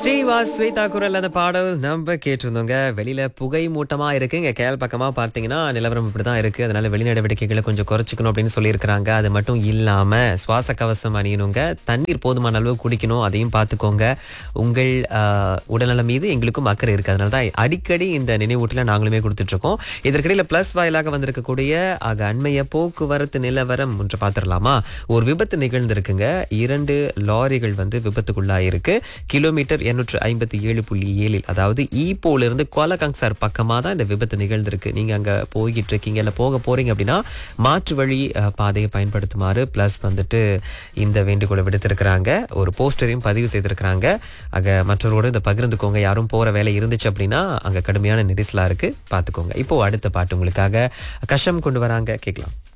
ஸ்ரீவாஸ் ஸ்வேதா குரல் அந்த பாடல் நம்ம கேட்டிருந்தோங்க வெளியில புகை மூட்டமா இருக்கு இங்க கேள் பக்கமா பார்த்தீங்கன்னா நிலவரம் இப்படிதான் இருக்கு அதனால வெளி நடவடிக்கைகளை கொஞ்சம் குறைச்சிக்கணும் அப்படின்னு சொல்லியிருக்கிறாங்க அது மட்டும் இல்லாம சுவாச கவசம் அணியணுங்க தண்ணீர் போதுமான அளவு குடிக்கணும் அதையும் பார்த்துக்கோங்க உங்கள் ஆஹ், உடல்நலம் மீது எங்களுக்கும் அக்கறை இருக்கு அதனால தான் அடிக்கடி இந்த நினைவூட்டல நாங்களுமே கொடுத்துட்டு இருக்கோம் இதற்கிடையில பிளஸ் வாயிலாக வந்திருக்கக்கூடிய ஆக அண்மைய போக்குவரத்து நிலவரம் ஒன்று பார்த்துடலாமா ஒரு விபத்து நிகழ்ந்திருக்குங்க இரண்டு லாரிகள் வந்து விபத்துக்குள்ளாயிருக்கு கிலோமீட்டர் இருநூற்று ஐம்பத்தி ஏழு புள்ளி ஏழில் அதாவது ஈப்போல இருந்து கோலகங்சார் பக்கமா தான் இந்த விபத்து நிகழ்ந்திருக்கு நீங்க அங்க போய்கிட்டு இருக்கீங்க இல்ல போக போறீங்க அப்படின்னா மாற்று வழி அஹ், பாதையை பயன்படுத்துமாறு பிளஸ் வந்துட்டு இந்த வேண்டுகோளை விடுத்திருக்கிறாங்க ஒரு போஸ்டரையும் பதிவு செய்திருக்கிறாங்க ஆக மற்றவரோடு இந்த பகிர்ந்துக்கோங்க யாரும் போற வேலை இருந்துச்சு அப்படின்னா அங்க கடுமையான நெரிசலா இருக்கு பாத்துக்கோங்க இப்போ அடுத்த பாட்டு உங்களுக்காக கஷம் கொண்டு வராங்க கேட்கலாம்